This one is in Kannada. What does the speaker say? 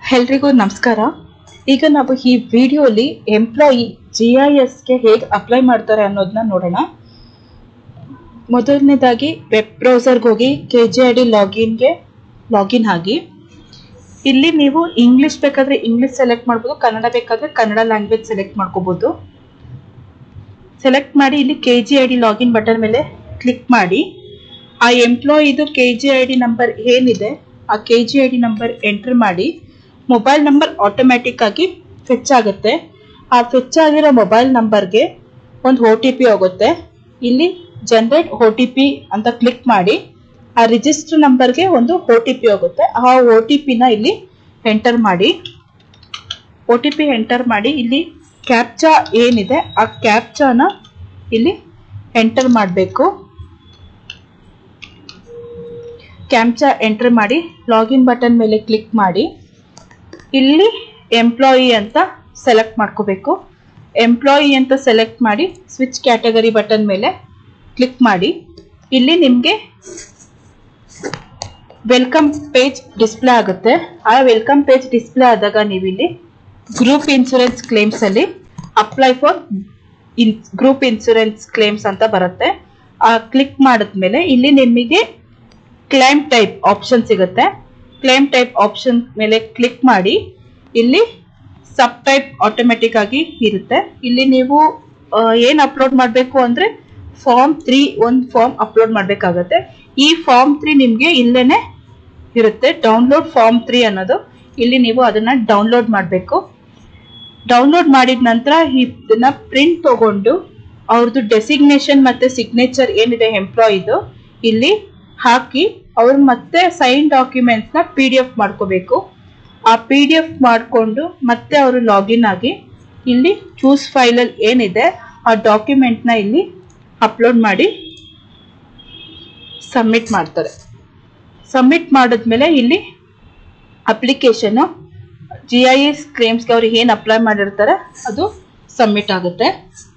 ಎಲ್ರಿಗೂ ನಮಸ್ಕಾರ ಈಗ ನಾವು ಈ ವಿಡಿಯೋಲಿ ಎಂಪ್ಲಾಯಿ ಜಿ ಐ ಎಸ್ಗೆ ಹೇಗೆ ಅಪ್ಲೈ ಮಾಡ್ತಾರೆ ಅನ್ನೋದನ್ನ ನೋಡೋಣ ಮೊದಲನೇದಾಗಿ ವೆಬ್ ಬ್ರೌಸರ್ಗೆ ಹೋಗಿ ಕೆ ಜಿ ಐ ಡಿ ಲಾಗಿನ್ಗೆ ಲಾಗಿನ್ ಆಗಿ ಇಲ್ಲಿ ನೀವು ಇಂಗ್ಲಿಷ್ ಬೇಕಾದರೆ ಇಂಗ್ಲಿಷ್ ಸೆಲೆಕ್ಟ್ ಮಾಡ್ಬೋದು ಕನ್ನಡ ಬೇಕಾದರೆ ಕನ್ನಡ ಲ್ಯಾಂಗ್ವೇಜ್ ಸೆಲೆಕ್ಟ್ ಮಾಡ್ಕೋಬೋದು ಸೆಲೆಕ್ಟ್ ಮಾಡಿ ಇಲ್ಲಿ K G I D login button ಮೇಲೆ ಕ್ಲಿಕ್ ಮಾಡಿ ಆ ಎಂಪ್ಲಾಯಿದು K G I D number ಏನಿದೆ ಆ K G I D number enter ಮಾಡಿ ಮೊಬೈಲ್ ನಂಬರ್ ಆಟೋಮ್ಯಾಟಿಕ್ ಆಗಿ ಫೆಚ್ ಆಗುತ್ತೆ ಆ ಫೆಚ್ ಆಗಿರೋ ಮೊಬೈಲ್ ನಂಬರ್ಗೆ ಒಂದು ಒ ಟಿ ಪಿ ಹೋಗುತ್ತೆ ಇಲ್ಲಿ ಜನರೇಟ್ ಒ ಟಿ ಪಿ ಅಂತ ಕ್ಲಿಕ್ ಮಾಡಿ ಆ ರಿಜಿಸ್ಟರ್ ನಂಬರ್ಗೆ ಒಂದು ಒ ಟಿ ಪಿ ಹೋಗುತ್ತೆ ಆ ಒ ಟಿ ಪಿನ ಇಲ್ಲಿ ಎಂಟರ್ ಮಾಡಿ ಒ ಟಿ ಪಿ ಎಂಟರ್ ಮಾಡಿ ಇಲ್ಲಿ ಕ್ಯಾಪ್ಚಾ ಏನಿದೆ ಆ ಕ್ಯಾಪ್ಚಾನ ಇಲ್ಲಿ ಎಂಟರ್ ಮಾಡಬೇಕು ಕ್ಯಾಪ್ಚಾ ಎಂಟರ್ ಮಾಡಿ ಲಾಗಿನ್ ಬಟನ್ ಮೇಲೆ ಕ್ಲಿಕ್ ಮಾಡಿ ಇಲ್ಲಿ ಎಂಪ್ಲಾಯಿ ಅಂತ ಸೆಲೆಕ್ಟ್ ಮಾಡ್ಕೋಬೇಕು ಎಂಪ್ಲಾಯಿ ಅಂತ ಸೆಲೆಕ್ಟ್ ಮಾಡಿ ಸ್ವಿಚ್ ಕ್ಯಾಟಗರಿ ಬಟನ್ ಮೇಲೆ ಕ್ಲಿಕ್ ಮಾಡಿ ಇಲ್ಲಿ ನಿಮಗೆ ವೆಲ್ಕಮ್ ಪೇಜ್ ಡಿಸ್ಪ್ಲೇ ಆಗುತ್ತೆ ಆ ವೆಲ್ಕಮ್ ಪೇಜ್ ಡಿಸ್ಪ್ಲೇ ಆದಾಗ ನೀವು ಇಲ್ಲಿ ಗ್ರೂಪ್ ಇನ್ಶೂರೆನ್ಸ್ ಕ್ಲೇಮ್ಸ್ ಅಲ್ಲಿ apply for in group insurance claims ಅಂತ ಬರುತ್ತೆ ಆ ಕ್ಲಿಕ್ ಮಾಡಿದ್ಮೇಲೆ ಇಲ್ಲಿ ನಿಮಗೆ ಕ್ಲೈಮ್ ಟೈಪ್ ಆಪ್ಷನ್ ಸಿಗುತ್ತೆ ಕ್ಲೈಮ್ ಟೈಪ್ ಆಪ್ಷನ್ ಮೇಲೆ ಕ್ಲಿಕ್ ಮಾಡಿ ಇಲ್ಲಿ ಸಬ್ ಟೈಪ್ ಆಟೋಮೆಟಿಕ್ ಆಗಿ ಇರುತ್ತೆ ಇಲ್ಲಿ ನೀವು ಏನು ಅಪ್ಲೋಡ್ ಮಾಡಬೇಕು ಅಂದರೆ ಫಾರ್ಮ್ ತ್ರೀ ಒಂದು ಫಾರ್ಮ್ ಅಪ್ಲೋಡ್ ಮಾಡಬೇಕಾಗತ್ತೆ ಈ ಫಾರ್ಮ್ ತ್ರೀ ನಿಮಗೆ ಇಲ್ಲೇನೆ ಇರುತ್ತೆ ಡೌನ್ಲೋಡ್ ಫಾರ್ಮ್ ತ್ರೀ ಅನ್ನೋದು ಇಲ್ಲಿ ನೀವು ಅದನ್ನು ಡೌನ್ಲೋಡ್ ಮಾಡಬೇಕು ಡೌನ್ಲೋಡ್ ಮಾಡಿದ ನಂತರ ಇದನ್ನ ಪ್ರಿಂಟ್ ತಗೊಂಡು ಅವ್ರದ್ದು ಡೆಸಿಗ್ನೇಷನ್ ಮತ್ತೆ ಸಿಗ್ನೇಚರ್ ಏನಿದೆ ಎಂಪ್ಲಾಯಿದು ಇಲ್ಲಿ ಹಾಕಿ ಅವ್ರು ಮತ್ತೆ ಸೈನ್ ಡಾಕ್ಯುಮೆಂಟ್ಸ್ನ ಪಿ ಡಿ ಎಫ್ ಮಾಡ್ಕೋಬೇಕು ಆ ಪಿ ಡಿ ಎಫ್ ಮಾಡಿಕೊಂಡು ಮತ್ತೆ ಅವರು ಲಾಗಿನ್ ಆಗಿ ಇಲ್ಲಿ ಚೂಸ್ ಫೈಲಲ್ಲಿ ಏನಿದೆ ಆ ಡಾಕ್ಯುಮೆಂಟ್ನ ಇಲ್ಲಿ ಅಪ್ಲೋಡ್ ಮಾಡಿ ಸಬ್ಮಿಟ್ ಮಾಡ್ತಾರೆ ಸಬ್ಮಿಟ್ ಮಾಡಿದ್ಮೇಲೆ ಇಲ್ಲಿ ಅಪ್ಲಿಕೇಶನ್ನು ಜಿ ಐ ಎಸ್ ಕ್ಲೇಮ್ಸ್ಗೆ ಅವ್ರು ಏನು ಅಪ್ಲೈ ಮಾಡಿರ್ತಾರೆ ಅದು ಸಬ್ಮಿಟ್ ಆಗುತ್ತೆ